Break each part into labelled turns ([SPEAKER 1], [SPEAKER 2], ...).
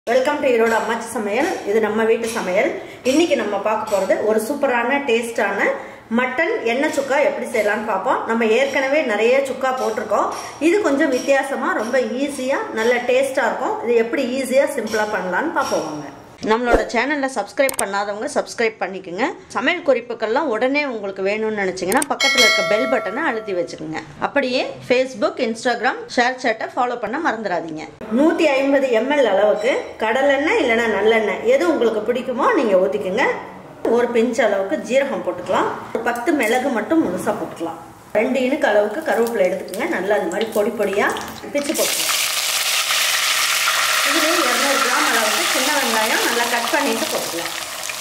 [SPEAKER 1] welcome to Erode அம்மாச்சி சமையல் இது நம்ம வீட்டு சமையல் இன்னைக்கு நம்ம பார்க்க போகிறது ஒரு சூப்பரான டேஸ்டான மட்டன் எண்ணெய் சுக்கா எப்படி செய்யலாம்னு பார்ப்போம் நம்ம ஏற்கனவே நிறைய சுக்கா போட்டிருக்கோம் இது கொஞ்சம் வித்தியாசமாக ரொம்ப ஈஸியாக நல்ல டேஸ்ட்டாக இருக்கும் இது எப்படி ஈஸியாக சிம்பிளாக பண்ணலான்னு பார்ப்போம் வாங்க நம்மளோட சேனலில் சப்ஸ்கிரைப் பண்ணாதவங்க சப்ஸ்கிரைப் பண்ணிக்கோங்க சமையல் குறிப்புக்கள்லாம் உடனே உங்களுக்கு வேணும்னு நினச்சிங்கன்னா பக்கத்தில் இருக்க பெல் பட்டனை அழுத்தி வச்சுக்கோங்க அப்படியே ஃபேஸ்புக் இன்ஸ்டாகிராம் ஷேர் சேட்டை ஃபாலோ பண்ண மறந்துடாதீங்க நூற்றி ஐம்பது எம்எல் அளவுக்கு கடலெண்ணெய் இல்லைன்னா நல்லெண்ணெய் எது உங்களுக்கு பிடிக்குமோ நீங்கள் ஊற்றிக்குங்க ஒரு பிஞ்ச் அளவுக்கு ஜீரகம் போட்டுக்கலாம் ஒரு பத்து மிளகு மட்டும் முழுசாக போட்டுக்கலாம் ரெண்டு இனுக்கு அளவுக்கு கருவேப்பிலை எடுத்துக்கோங்க நல்லா இந்த மாதிரி பொடி பொடியாக பிச்சு போட்டுக்கலாம் இதுலேயே இரநூறு கிராம் அளவுக்கு சின்ன வெங்காயம் நல்லா கட் பண்ணிட்டு போட்டுக்கலாம்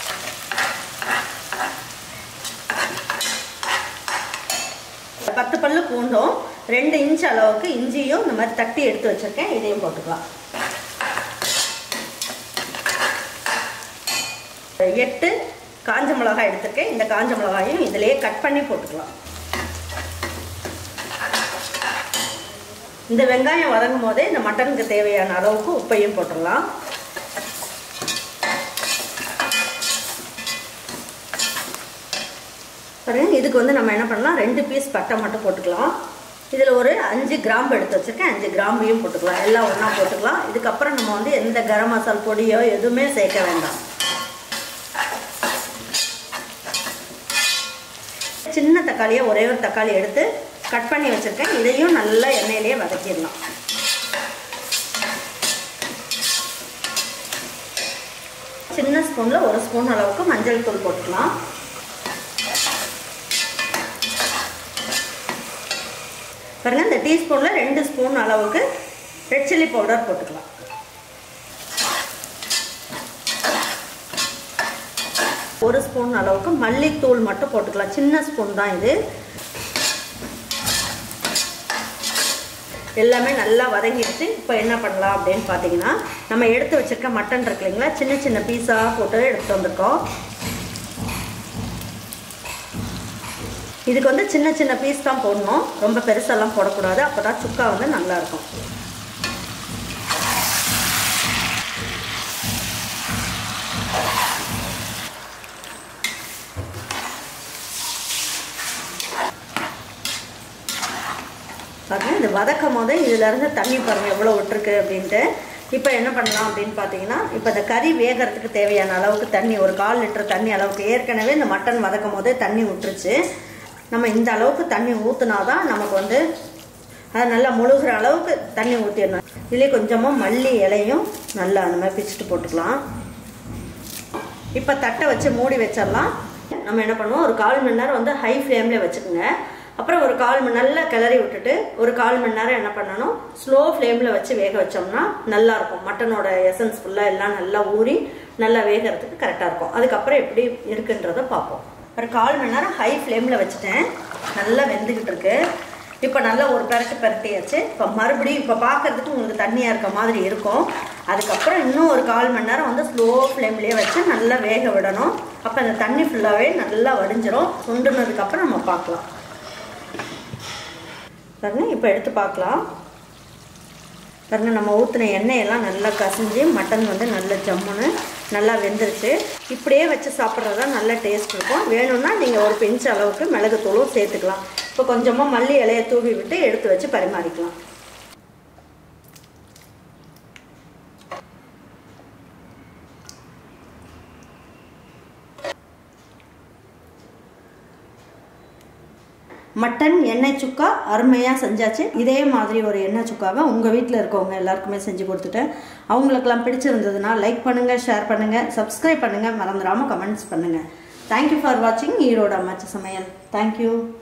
[SPEAKER 1] பத்து பல்லு பூண்டும் ரெண்டு இன்ச் அளவுக்கு இஞ்சியும் இந்த மாதிரி தட்டி எடுத்து வச்சிருக்கேன் இதையும் போட்டுக்கலாம் எட்டு காஞ்ச மிளகாய் எடுத்திருக்கேன் இந்த காஞ்ச மிளகாயும் இதிலேயே கட் பண்ணி போட்டுக்கலாம் இந்த வெங்காயம் வதங்கும் போதே இந்த மட்டனுக்கு தேவையான அளவுக்கு உப்பையும் போட்டுடலாம் பாருங்க இதுக்கு வந்து நம்ம என்ன பண்ணலாம் ரெண்டு பீஸ் பட்டை மட்டும் போட்டுக்கலாம் இதில் ஒரு அஞ்சு கிராம்பு எடுத்து வச்சுருக்கேன் அஞ்சு கிராம்பையும் போட்டுக்கலாம் எல்லாம் ஒன்றா போட்டுக்கலாம் இதுக்கப்புறம் நம்ம வந்து எந்த கரம் மசால் பொடியோ எதுவுமே சேர்க்க வேண்டாம் சின்ன தக்காளியை ஒரே ஒரு தக்காளி எடுத்து கட் பண்ணி வச்சுருக்கேன் இதையும் நல்லா எண்ணெயிலேயே வதக்கிடலாம் சின்ன ஸ்பூனில் ஒரு ஸ்பூன் அளவுக்கு மஞ்சள் தூள் போட்டுக்கலாம் பாருங்கள் இந்த டீஸ்பூனில் ரெண்டு ஸ்பூன் அளவுக்கு ரெட் சில்லி பவுடர் போட்டுக்கலாம் ஒரு ஸ்பூன் அளவுக்கு மல்லித்தூள் மட்டும் போட்டுக்கலாம் சின்ன ஸ்பூன் தான் இது எல்லாமே நல்லா வதங்கிடுச்சு இப்போ என்ன பண்ணலாம் அப்படின்னு பார்த்தீங்கன்னா நம்ம எடுத்து வச்சுருக்க மட்டன் இருக்கு இல்லைங்களா சின்ன சின்ன பீஸாக போட்டு எடுத்து வந்திருக்கோம் இதுக்கு வந்து சின்ன சின்ன பீஸ் தான் போடணும் ரொம்ப பெருசெல்லாம் போடக்கூடாது அப்போ தான் சுக்கா வந்து நல்லாயிருக்கும் பாருங்கள் இது வதக்கும் போதே இதிலேருந்து தண்ணி பாருங்கள் எவ்வளோ விட்டுருக்கு அப்படின்ட்டு இப்போ என்ன பண்ணலாம் அப்படின்னு பார்த்தீங்கன்னா இப்போ இந்த கறி வேகிறதுக்கு தேவையான அளவுக்கு தண்ணி ஒரு கால் லிட்டர் தண்ணி அளவுக்கு ஏற்கனவே இந்த மட்டன் வதக்கும் போதே தண்ணி விட்டுருச்சு நம்ம இந்த அளவுக்கு தண்ணி ஊற்றுனா தான் நமக்கு வந்து அது நல்லா முழுகிற அளவுக்கு தண்ணி ஊற்றிடணும் இதுலேயே கொஞ்சமாக மல்லி இலையும் நல்லா அந்த மாதிரி பிச்சுட்டு போட்டுக்கலாம் இப்போ தட்டை வச்சு மூடி வச்சிடலாம் நம்ம என்ன பண்ணுவோம் ஒரு கால் மணி நேரம் வந்து ஹை ஃப்ளேமில் வச்சுக்கோங்க அப்புறம் ஒரு கால் மணி நல்லா கிளறி விட்டுட்டு ஒரு கால் மணி நேரம் என்ன பண்ணணும் ஸ்லோ ஃப்ளேமில் வச்சு வேக வச்சோம்னா நல்லாயிருக்கும் மட்டனோட எசன்ஸ் ஃபுல்லாக எல்லாம் நல்லா ஊறி நல்லா வேகிறதுக்கு கரெக்டாக இருக்கும் அதுக்கப்புறம் எப்படி இருக்குன்றதை பார்ப்போம் ஒரு கால் மணி நேரம் ஹை ஃப்ளேமில் வச்சுட்டேன் நல்லா வெந்துக்கிட்டு இருக்கு இப்போ நல்லா ஒரு பெரட்டு பெரட்டியாச்சு இப்போ மறுபடியும் இப்போ பார்க்கறதுக்கு உங்களுக்கு தண்ணியாக இருக்க மாதிரி இருக்கும் அதுக்கப்புறம் இன்னும் ஒரு கால் மணி நேரம் வந்து ஸ்லோ ஃப்ளேம்லேயே வச்சு நல்லா வேக விடணும் அப்போ அந்த தண்ணி ஃபுல்லாகவே நல்லா வடிஞ்சிரும் சுண்டுனதுக்கப்புறம் நம்ம பார்க்கலாம் பாருங்க இப்போ எடுத்து பார்க்கலாம் பாருங்க நம்ம ஊற்றின எண்ணெயெல்லாம் நல்லா கசிஞ்சு மட்டன் வந்து நல்ல ஜம்முன்னு நல்லா வெந்துருச்சு இப்படியே வச்சு சாப்பிட்றது தான் நல்ல டேஸ்ட் இருக்கும் வேணும்னா நீங்கள் ஒரு பிஞ்ச் அளவுக்கு மிளகுத்தூளும் சேர்த்துக்கலாம் இப்போ கொஞ்சமாக மல்லி இலையை தூவி விட்டு எடுத்து வச்சு பரிமாறிக்கலாம் மட்டன் எண்ணெய் சுக்கா அருமையாக செஞ்சாச்சு இதே மாதிரி ஒரு எண்ணெய் சுக்காவை உங்கள் வீட்டில் இருக்கவங்க எல்லாருக்குமே செஞ்சு கொடுத்துட்டேன் அவங்களுக்கெல்லாம் பிடிச்சிருந்ததுன்னா லைக் பண்ணுங்கள் ஷேர் பண்ணுங்கள் சப்ஸ்கிரைப் பண்ணுங்கள் மறந்துடாமல் கமெண்ட்ஸ் பண்ணுங்கள் தேங்க்யூ ஃபார் வாட்சிங் ஈரோடு அம்மாச்சி சமையல் தேங்க்யூ